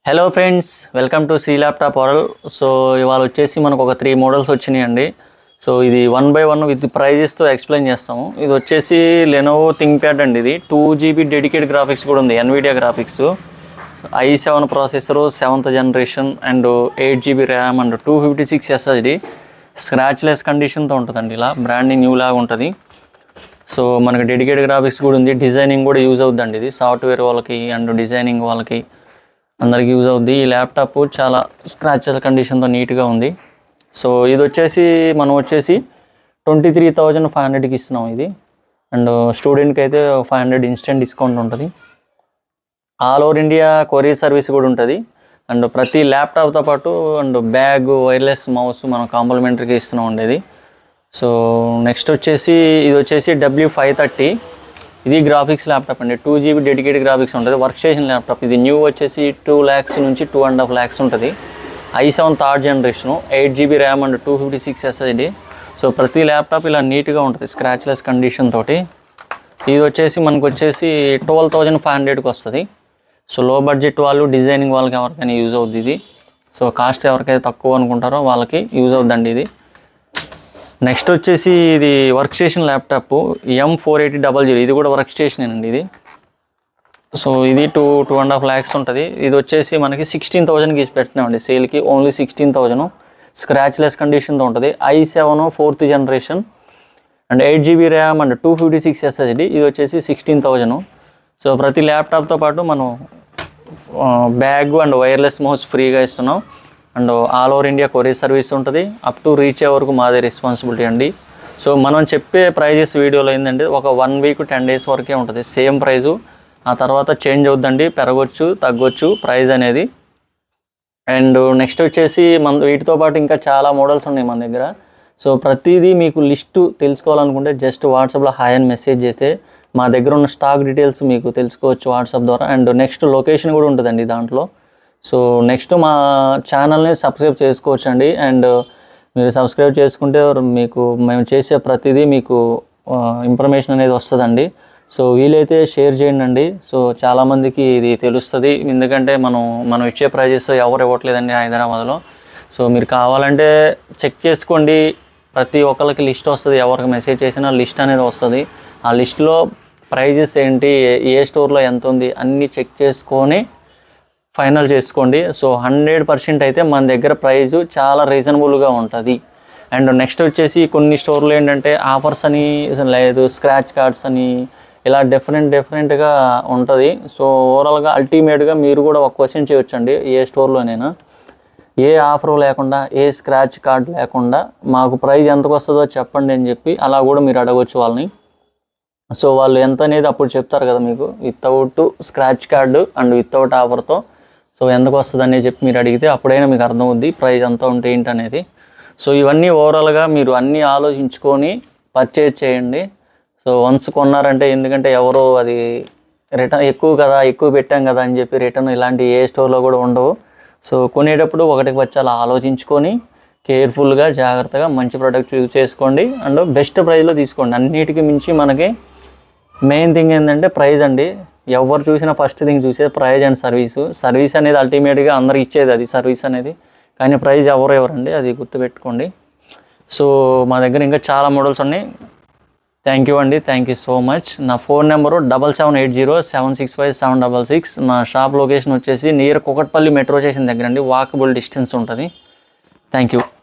hello friends welcome to C laptop world so ఇవాళ వచ్చేసి మనకు ఒక త్రీ మోడల్స్ వచ్చినాయండి సో ఇది వన్ బై వన్ విత్ ప్రైజెస్తో ఎక్స్ప్లెయిన్ చేస్తాము ఇది వచ్చేసి లెనోవో థింక్ ప్యాడ్ అండి ఇది టూ జీబీ డెడికేట్ గ్రాఫిక్స్ కూడా ఉంది Nvidia graphics i seven processor seventh generation and eight GB RAM and two fifty six SSD scratchless కండిషన్తో ఉంటుందండి ఇలా బ్రాండింగ్ న్యూ లాగా ఉంటుంది సో మనకి డెడికేట్ గ్రాఫిక్స్ కూడా ఉంది డిజైనింగ్ కూడా యూజ్ అవుతుందండి ఇది సాఫ్ట్వేర్ వాళ్ళకి అండ్ డిజైనింగ్ వాళ్ళకి అందరికి యూజ్ అవుద్ది ఈ ల్యాప్టాప్ చాలా స్క్రాచ్ కండిషన్తో నీట్గా ఉంది సో ఇది వచ్చేసి మనం వచ్చేసి ట్వంటీ త్రీ థౌజండ్ ఫైవ్ హండ్రెడ్కి ఇస్తున్నాం ఇది అండ్ స్టూడెంట్కి అయితే ఫైవ్ హండ్రెడ్ ఇన్స్టెంట్ డిస్కౌంట్ ఉంటుంది all over India courier service కూడా ఉంటుంది అండ్ ప్రతి ల్యాప్టాప్తో పాటు అండ్ బ్యాగ్ వైర్లెస్ మౌస్ మనం కాంప్లిమెంటరీగా ఇస్తున్నాం ఉండేది సో నెక్స్ట్ వచ్చేసి ఇది వచ్చేసి డబ్ల్యూ ఫైవ్ థర్టీ ఇది గ్రాఫిక్స్ ల్యాప్టాప్ అండి టూ జీబీ డెడికేట్ గ్రాఫిక్స్ ఉంటుంది వర్క్ స్టేషన్ ల్యాప్టాప్ ఇది న్యూ వచ్చేసి టూ ల్యాక్స్ నుంచి టూ అండ్ హాఫ్ ల్యాక్స్ ఉంటుంది i seven third generation eight GB RAM and two fifty six SSD so ప్రతి ల్యాప్టాప్ ఇలా నీట్గా ఉంటుంది స్క్రాచ్లెస్ కండిషన్ తోటి ఇది వచ్చేసి మనకు వచ్చేసి ట్వెల్వ్ థౌజండ్ ఫైవ్ హండ్రెడ్కి వస్తుంది సో లో బడ్జెట్ వాళ్ళు డిజైనింగ్ వాళ్ళకి ఎవరికైనా యూజ్ అవుద్ది ఇది సో కాస్ట్ ఎవరికైతే తక్కువ అనుకుంటారో వాళ్ళకి యూజ్ అవుద్దండి ఇది నెక్స్ట్ వచ్చేసి ఇది work station laptop M four eighty double zero ఇది కూడా వర్క్ స్టేషన్ అండి ఇది సో ఇది two two and half lakhs ఉంటుంది ఇది వచ్చేసి మనకి సిక్స్టీన్ థౌజండ్కి పెట్టినామండి సేల్కి ఓన్లీ సిక్స్టీన్ థౌజండ్ స్క్రాచ్లెస్ కండిషన్తో ఉంటుంది i seven fourth generation and eight GB RAM and two fifty six SSD ఇది వచ్చేసి సిక్స్టీన్ థౌజండ్ సో ప్రతి ల్యాప్టాప్తో పాటు మనం బ్యాగ్ అండ్ వైర్లెస్ మౌస్ ఫ్రీగా ఇస్తున్నాం and all over India courier service ఉంటుంది అప్ టు రీచ్ అయ్యే వరకు మాదే రెస్పాన్సిబిలిటీ అండి సో మనం చెప్పే ప్రైజెస్ వీడియోలో ఏంటంటే ఒక వన్ వీక్ టెన్ డేస్ వరకే ఉంటుంది సేమ్ ప్రైజు ఆ తర్వాత చేంజ్ అవుద్దండి పెరగొచ్చు తగ్గొచ్చు ప్రైజ్ అనేది అండ్ నెక్స్ట్ వచ్చేసి మన వీటితో పాటు ఇంకా చాలా మోడల్స్ ఉన్నాయి మన దగ్గర సో ప్రతిదీ మీకు లిస్టు తెలుసుకోవాలనుకుంటే జస్ట్ వాట్సాప్లో హాయ్ అని మెసేజ్ చేస్తే మా దగ్గర ఉన్న స్టాక్ డీటెయిల్స్ మీకు తెలుసుకోవచ్చు వాట్సాప్ ద్వారా అండ్ నెక్స్ట్ లొకేషన్ కూడా ఉంటుందండి దాంట్లో సో నెక్స్ట్ మా ఛానల్ని సబ్స్క్రైబ్ చేసుకోవచ్చు అండి అండ్ మీరు సబ్స్క్రైబ్ చేసుకుంటే మీకు మేము చేసే ప్రతిదీ మీకు ఇన్ఫర్మేషన్ అనేది వస్తుందండి సో వీలైతే షేర్ చేయండి అండి సో చాలామందికి ఇది తెలుస్తుంది ఎందుకంటే మనం మనం ఇచ్చే ప్రైజెస్ ఎవరు ఇవ్వట్లేదండి హైదరాబాద్లో సో మీరు కావాలంటే చెక్ చేసుకోండి ప్రతి ఒక్కరికి లిస్ట్ వస్తుంది ఎవరికి మెసేజ్ చేసినా లిస్ట్ అనేది వస్తుంది ఆ లిస్ట్లో ప్రైజెస్ ఏంటి ఏ- ఏ స్టోర్లో ఎంత ఉంది అన్నీ చెక్ చేసుకొని ఫైనల్ చేసుకోండి సో హండ్రెడ్ పర్సెంట్ అయితే మన దగ్గర ప్రైజు చాలా రీజనబుల్గా ఉంటుంది అండ్ నెక్స్ట్ వచ్చేసి కొన్ని స్టోర్లు ఏంటంటే ఆఫర్స్ అని లేదు స్క్రాచ్ కార్డ్స్ అని ఇలా డిఫరెంట్ డిఫరెంట్గా ఉంటుంది సో ఓవరాల్గా అల్టిమేట్గా మీరు కూడా ఒక క్వశ్చన్ చేయొచ్చండి ఏ స్టోర్లోనైనా ఏ ఆఫర్ లేకుండా ఏ స్క్రాచ్ కార్డ్ లేకుండా మాకు ప్రైజ్ ఎంతకు వస్తుందో చెప్పండి అని చెప్పి అలా కూడా మీరు అడగవచ్చు వాళ్ళని సో వాళ్ళు ఎంత అనేది అప్పుడు చెప్తారు కదా మీకు without scratch card and without ఆఫర్తో సో ఎంతకు వస్తుంది అనేది చెప్పి మీరు అడిగితే అప్పుడైనా మీకు అర్థమవుద్ది ప్రైస్ ఎంత ఉంటే ఏంటి అనేది సో ఇవన్నీ ఓవరాల్గా మీరు అన్నీ ఆలోచించుకొని పర్చేజ్ చేయండి సో వన్స్ కొన్నారంటే ఎందుకంటే ఎవరో అది రిటర్న్ ఎక్కువ కదా ఎక్కువ పెట్టాం కదా అని చెప్పి రిటర్న్ ఇలాంటి ఏ స్టోర్లో కూడా ఉండవు సో కొనేటప్పుడు ఒకటికి వచ్చి అలా ఆలోచించుకొని కేర్ఫుల్గా జాగ్రత్తగా మంచి ప్రోడక్ట్ యూజ్ చేసుకోండి అండ్ బెస్ట్ ప్రైస్లో తీసుకోండి అన్నిటికీ మించి మనకి మెయిన్ థింగ్ ఏంటంటే ప్రైజ్ అండి ఎవరు చూసినా ఫస్ట్ థింగ్ చూసేది ప్రైజ్ అండ్ సర్వీసు సర్వీస్ అనేది అల్టిమేట్గా అందరు ఇచ్చేది అది సర్వీస్ అనేది కానీ ప్రైజ్ ఎవరు ఎవరండి అది గుర్తుపెట్టుకోండి సో మా దగ్గర ఇంకా చాలా మోడల్స్ ఉన్నాయి థ్యాంక్ యూ అండి థ్యాంక్ యూ సో మచ్ నా phone number double seven eight zero seven six five seven double six నా షాప్ లొకేషన్ వచ్చేసి నియర్ కుకట్పల్లి మెట్రో స్టేషన్ దగ్గర అండి వాకబుల్ డిస్టెన్స్ ఉంటుంది థ్యాంక్ యూ